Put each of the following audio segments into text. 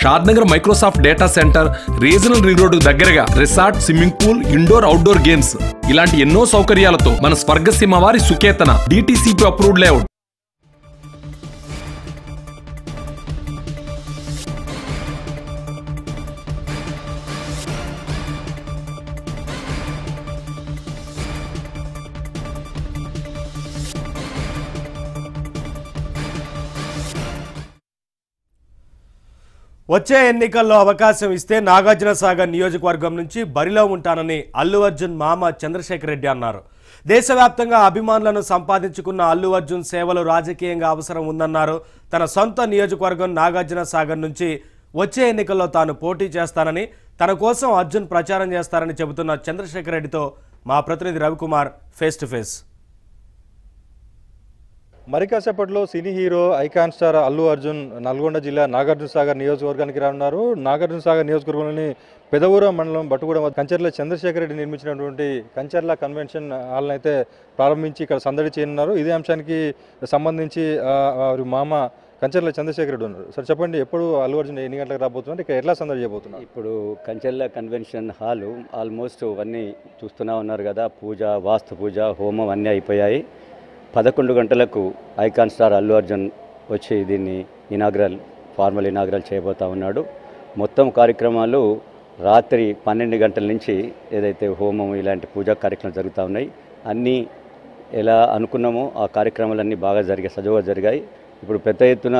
షాద్ Shadnagar Microsoft data centre regional ring road దగ్గరగా resort swimming pool indoor outdoor games ఇలాంటి ఎన్నో సౌకర్యాలతో మన స్వర్గసీమ వారి సుకేతన డిటిసిపి అప్రూవ్డ్ లేఅవుట్ వచ్చే ఎన్నికల్లో అవకాశం ఇస్తే నాగార్జున సాగర్ నియోజకవర్గం నుంచి బరిలో ఉంటానని అల్లు అర్జున్ మామ చంద్రశేఖర్ రెడ్డి అన్నారు దేశవ్యాప్తంగా అభిమానులను సంపాదించుకున్న అల్లు అర్జున్ సేవలు రాజకీయంగా అవసరం ఉందన్నారు తన సొంత నియోజకవర్గం నాగార్జున సాగర్ నుంచి వచ్చే ఎన్నికల్లో తాను పోటీ చేస్తానని తన కోసం అర్జున్ ప్రచారం చేస్తారని చెబుతున్న చంద్రశేఖర్ రెడ్డితో మా ప్రతినిధి రవికుమార్ ఫేస్ టు ఫేస్ మరి కాసేపట్లో cine hero icon star Allu Arjun Nalgonda జిల్లా నాగార్జున సాగర్ నియోజకవర్గానికి రానున్నారు నాగార్జున సాగర్ నియోజకవర్గంలోని పెదవూర మండలం బట్టుగూడ వద్ద కంచర్ల చంద్రశేఖర్ రెడ్డి నిర్మించినటువంటి కంచర్ల కన్వెన్షన్ హాల్ని అయితే ప్రారంభించి ఇక్కడ సందడి చేయనున్నారు ఇదే అంశానికి సంబంధించి ఆ, వారి మామ కంచర్ల చంద్రశేఖర్ రెడ్డి ఉన్నారు సార్ చెప్పండి ఎప్పుడు అల్లు అర్జున్ ఎన్ని గంటలకు రాబోతున్నారు ఇక్కడ ఎట్లా సందడి చేయబోతున్నారు ఇప్పుడు కంచెల్ల కన్వెన్షన్ హాలు ఆల్మోస్ట్ అన్నీ చూస్తూనే ఉన్నారు కదా పూజ వాస్తు పూజ హోమం అన్నీ అయిపోయాయి పదకొండు గంటలకు ఐకాన్ స్టార్ అల్లు అర్జున్ వచ్చి దీన్ని ఇనాగ్రల్ ఫార్మల్ ఇనాగ్రల్ చేయబోతా ఉన్నాడు మొత్తం కార్యక్రమాలు రాత్రి పన్నెండు గంటల నుంచి ఏదైతే హోమం ఇలాంటి పూజా కార్యక్రమాలు జరుగుతూ ఉన్నాయి అన్నీ ఎలా అనుకున్నామో ఆ కార్యక్రమాలన్నీ బాగా జరిగాయి సజావుగా జరిగాయి ఇప్పుడు పెద్ద ఎత్తున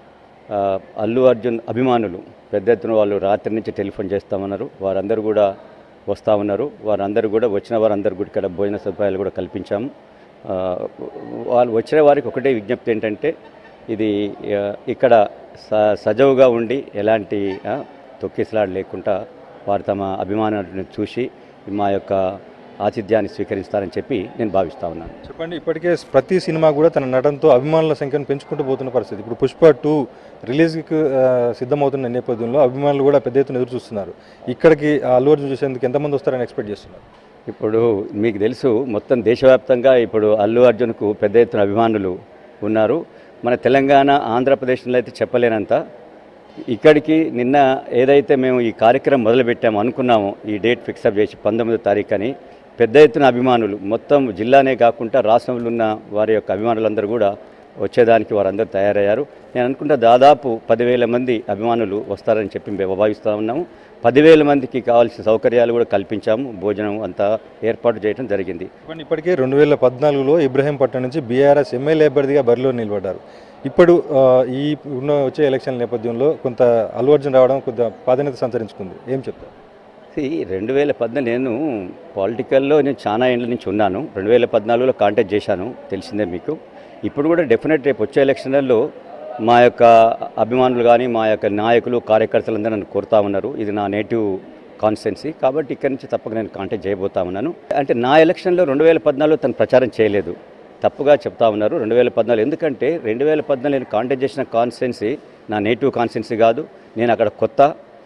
ఆ, అల్లు అర్జున్ అభిమానులు పెద్ద ఎత్తున వాళ్ళు రాత్రి నుంచి టెలిఫోన్ చేస్తామన్నారు వారందరూ కూడా వస్తూ ఉన్నారు వారందరూ కూడా వచ్చిన వారందరూ కూడా ఇక్కడ భోజన సదుపాయాలు కూడా కల్పించాము ఆ, వాళ్ళు వచ్చిన వారికి ఒకటే విజ్ఞప్తి ఏంటంటే ఇది ఆ, ఇక్కడ స సజావుగా ఉండి ఎలాంటి ఆ, తొక్కిసలాడు లేకుండా వారు తమ అభిమానులను చూసి మా యొక్క ఆతిథ్యాన్ని స్వీకరిస్తారని చెప్పి నేను భావిస్తా ఉన్నాను చెప్పండి ఇప్పటికే ప్రతి సినిమా కూడా తన నటనతో అభిమానుల సంఖ్యను పెంచుకుంటూ పోతున్న పరిస్థితి ఇప్పుడు పుష్ప టూ రిలీజ్కి ఆ, సిద్ధమవుతున్న నేపథ్యంలో అభిమానులు కూడా పెద్ద ఎత్తున ఎదురు చూస్తున్నారు ఇక్కడికి ఆ అల్లు అర్జున్ చూసేందుకు ఎంతమంది వస్తారని ఎక్స్పెక్ట్ చేస్తున్నారు ఇప్పుడు మీకు తెలుసు మొత్తం దేశవ్యాప్తంగా ఇప్పుడు అల్లు అర్జున్కు పెద్ద ఎత్తున అభిమానులు ఉన్నారు మన తెలంగాణ ఆంధ్రప్రదేశ్లో అయితే చెప్పలేనంత ఇక్కడికి నిన్న ఏదైతే మేము ఈ కార్యక్రమం మొదలుపెట్టామో అనుకున్నామో ఈ డేట్ ఫిక్సప్ చేసి పంతొమ్మిదో తారీఖు అని పెద్ద ఎత్తున అభిమానులు మొత్తం జిల్లానే కాకుండా రాష్ట్రంలో ఉన్న వారి యొక్క అభిమానులందరూ కూడా వచ్చేదానికి వారందరూ తయారయ్యారు నేను అనుకుంటా దాదాపు పదివేల మంది అభిమానులు వస్తారని చెప్పి మేము భావిస్తూ ఉన్నాము పదివేల మందికి కావాల్సిన సౌకర్యాలు కూడా కల్పించాము భోజనం అంతా ఏర్పాటు చేయడం జరిగింది చెప్పండి ఇప్పటికే రెండు వేల పద్నాలుగులో ఇబ్రహీంపట్నం నుంచి బీఆర్ఎస్ ఎమ్మెల్యే అభ్యర్థిగా బరిలో నిలబడ్డారు ఇప్పుడు ఆ, ఈ ఉన్న వచ్చే ఎలక్షన్ నేపథ్యంలో కొంత అల్లు అర్జున్ రావడం కొంత ప్రాధాన్యత సంతరించుకుంది ఏం చెప్తారు ఈ రెండు వేల పద్నాలుగు నేను పాలిటికల్లో నేను చాలా ఏళ్ళ నుంచి ఉన్నాను రెండు వేల పద్నాలుగులో కాంటాక్ట్ చేశాను తెలిసిందే మీకు ఇప్పుడు కూడా డెఫినెట్ రేపు వచ్చే ఎలక్షన్లలో మా యొక్క అభిమానులు కానీ మా యొక్క నాయకులు కార్యకర్తలందరూ నన్ను కోరుతా ఉన్నారు ఇది నా నేటివ్ కాన్స్టెన్సీ కాబట్టి ఇక్కడి నుంచి తప్పక నేను కాంటాక్ట్ చేయబోతా ఉన్నాను అంటే నా ఎలక్షన్లో రెండు వేల పద్నాలుగులో తను ప్రచారం చేయలేదు తప్పుగా చెప్తా ఉన్నారు రెండు వేల పద్నాలుగు ఎందుకంటే రెండు వేల పద్నాలుగు నేను కాంటాక్ట్ చేసిన కాన్స్టెన్సీ నా నేటివ్ కాన్స్టెన్సీ కాదు నేను అక్కడ కొత్త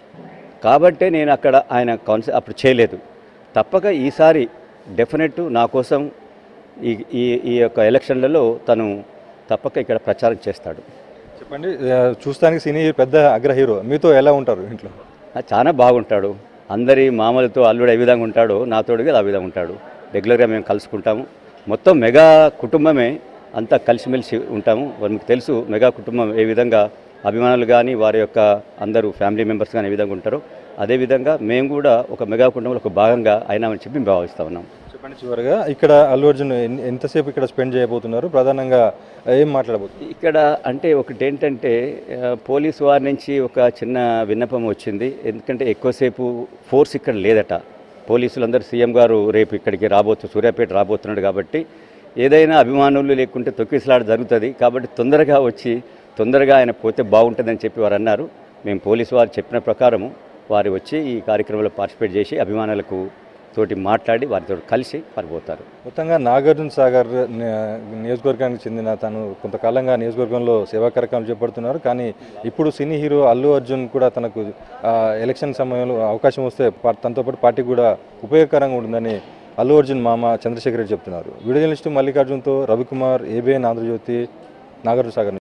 కాబట్టే నేను అక్కడ ఆయన కాన్సె అప్పుడు చేయలేదు తప్పక ఈసారి డెఫినెట్ నా కోసం ఈ ఈ ఈ యొక్క ఎలక్షన్లలో తను తప్పక ఇక్కడ ప్రచారం చేస్తాడు చెప్పండి ఆ, చూస్తానికి సినీ పెద్ద అగ్ర హీరో మీతో ఎలా ఉంటారు ఇంట్లో ఆ, చాలా బాగుంటాడు అందరి మామలతో అల్లుడు ఏ విధంగా ఉంటాడో నాతోడు కూడా ఆ విధంగా ఉంటాడు రెగ్యులర్గా మేము కలుసుకుంటాము మొత్తం మెగా కుటుంబమే అంతా కలిసిమెలిసి ఉంటాము మరి మీకు తెలుసు మెగా కుటుంబం ఏ విధంగా అభిమానులు కానీ వారి యొక్క అందరూ ఫ్యామిలీ మెంబర్స్ కానీ ఏ విధంగా ఉంటారో అదేవిధంగా మేము కూడా ఒక మెగా కుటుంబంలో ఒక భాగంగా అయినామని చెప్పి మేము భావిస్తూ ఉన్నాం చెప్పండి చివరిగా ఇక్కడ అల్లు అర్జున్ ఎన్ని- ఎంతసేపు ఇక్కడ స్పెండ్ చేయబోతున్నారు ప్రధానంగా ఏం మాట్లాడబోతున్నారు ఇక్కడ అంటే ఒకటి ఏంటంటే ఆ, పోలీసు వారి నుంచి ఒక చిన్న విన్నపం వచ్చింది ఎందుకంటే ఎక్కువసేపు ఫోర్స్ ఇక్కడ లేదట పోలీసులందరూ సీఎం గారు రేపు ఇక్కడికి రాబోతు సూర్యాపేట రాబోతున్నాడు కాబట్టి ఏదైనా అభిమానులు లేకుంటే తొక్కిసలాట జరుగుతుంది కాబట్టి తొందరగా వచ్చి తొందరగా ఆయన పోతే బాగుంటుందని చెప్పి వారు అన్నారు మేము పోలీసు వారు చెప్పిన ప్రకారము వారు వచ్చి ఈ కార్యక్రమంలో పార్టిసిపేట్ చేసి అభిమానులకు తోటి మాట్లాడి వారితో కలిసి వారు పోతారు మొత్తంగా నాగార్జున సాగర్ ని- నియోజకవర్గానికి చెందిన తను కొంతకాలంగా నియోజకవర్గంలో సేవా కార్యక్రమాలు చేపడుతున్నారు కానీ ఇప్పుడు సినీ హీరో అల్లు అర్జున్ కూడా తనకు ఆ, ఎలక్షన్ సమయంలో అవకాశం వస్తే పా- తనతో పాటు పార్టీ కూడా ఉపయోగకరంగా ఉంటుందని అల్లు అర్జున్ మామ చంద్రశేఖర్ రెడ్డి చెప్తున్నారు వీడియో జర్నలిస్టు మల్లికార్జున్తో రవికుమార్ ఏబిఎన్ ఆంధ్రజ్యోతి నాగార్జున సాగర్